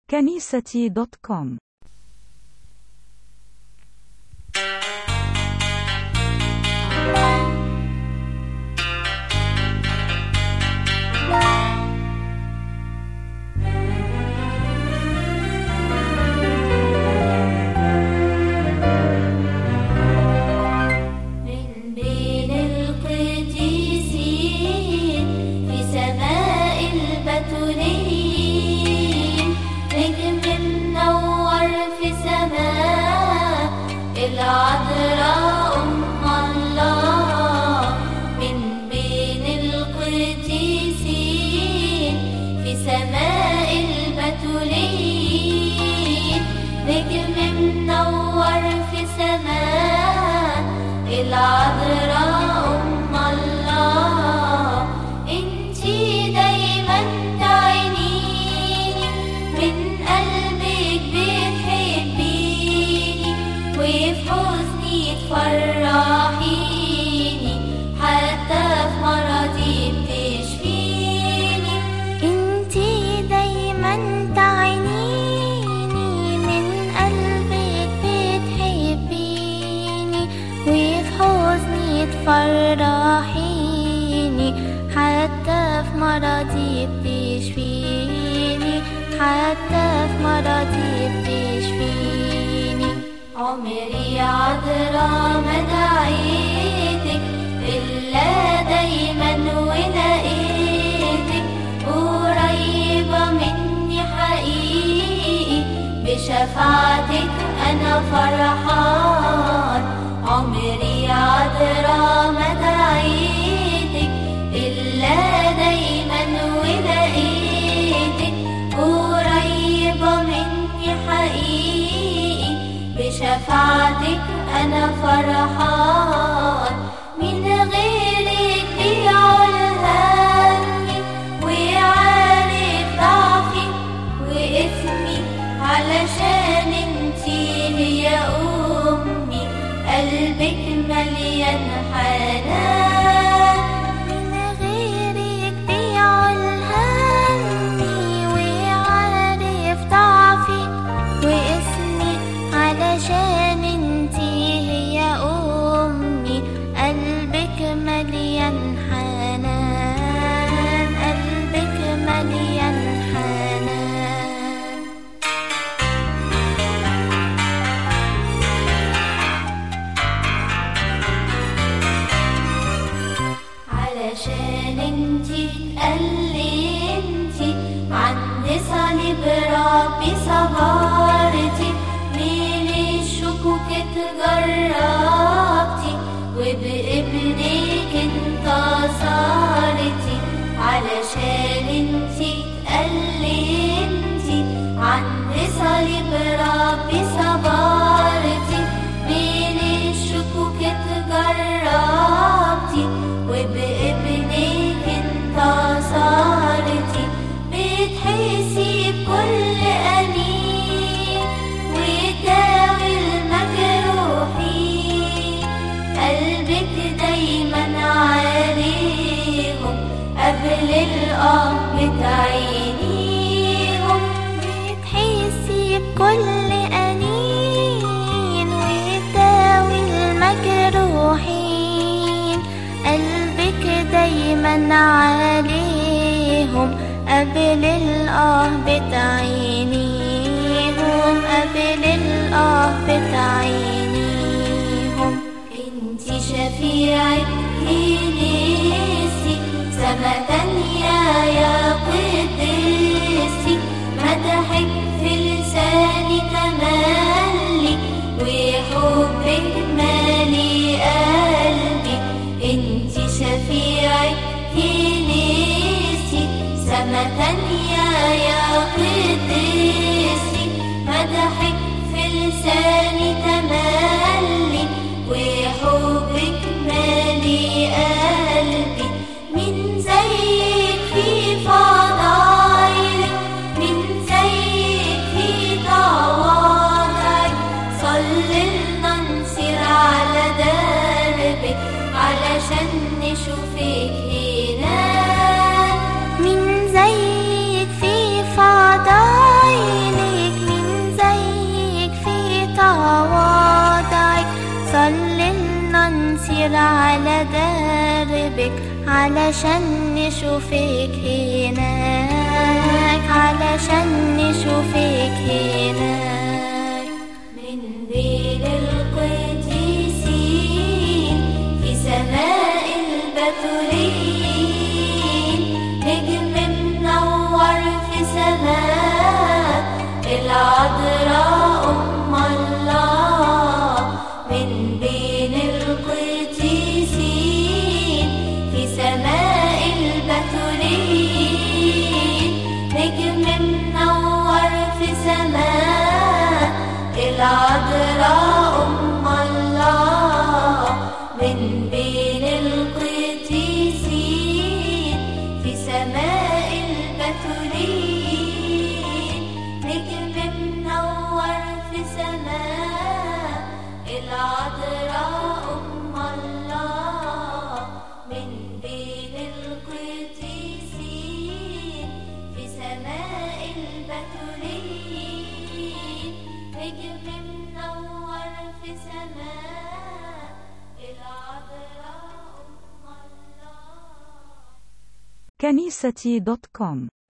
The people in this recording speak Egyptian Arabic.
كنيستي دوت كوم من بين القديسين في سماء البتولين نجم منور في سماء العذراء أم الله من بين القديسين في سماء البتولين نجم منور في سماء العذراء أم الله انتي دايما تعينيني من قلبك بتحبيني وفي حزني تفرحيني حتى في مرضي بتشفيني انتي دايما تعينيني من قلبك بتحبيني وفي حزني تفرحيني حتى في مرضي بتشفيني حتى في مرضي بتشفيني عمري عذرا ما دعيتك إلا دايما ولقيتك قريبة مني حقيقي بشفاعتك أنا فرحان عمري عذرا ما دعيتك إلا دايما ولقيتك قريبة مني حقيقي بشفاعتك أنا فرحان من غيرك بيعول همي وعارف ضعفي واسمي علشان انتي هي أمي قلبك مليان حنان من غيرك بيعول همي وعارف ضعفي واسمي علشان انتي هي أمي قلبك مليان حنان قلبك مليان حنان علشان انتي اتألمتي عند صليب ربي صبرتي من الشكوك اتجربتي وبابنك انتصرتي علشان انتي اتألمتي عند صليب ربي صبرتي من الشكوك اتجربتي وبابنك انتصرتي بتحسي بكل أنين وتداوي المجروحين قلبك دايما عليهم قبل الأب تعينيهم بتحسي بكل أنين وتداوي المجروحين قلبك دايما عليهم قبل الآه بتعينيهم قبل الآه بتعينيهم انتي شفيعي كنيسي سما تانية يا قديسي مدحك في لساني تملي وحبك مالي قلبي انتي شفيعي كنيسي سما تانية يا قديسي مدحك في لساني تملي وحبك مالي قلبي من زيك في فضايلك من زيك في طوال علشان نشوفك هناك علشان نشوفك هناك من بين القديسين في سماء البتولين نجم منور في سماء العذراء أم الله من بين القديسين في سماء البتولين نجم منور في سماء العذراء أم الله من بين القديسين في سماء البتولين نجم منور في سماء العذراء أم الله من بين القديسين في سماء البتولين نجم منور في سماء العذراء أم الله كنيستي دوت كوم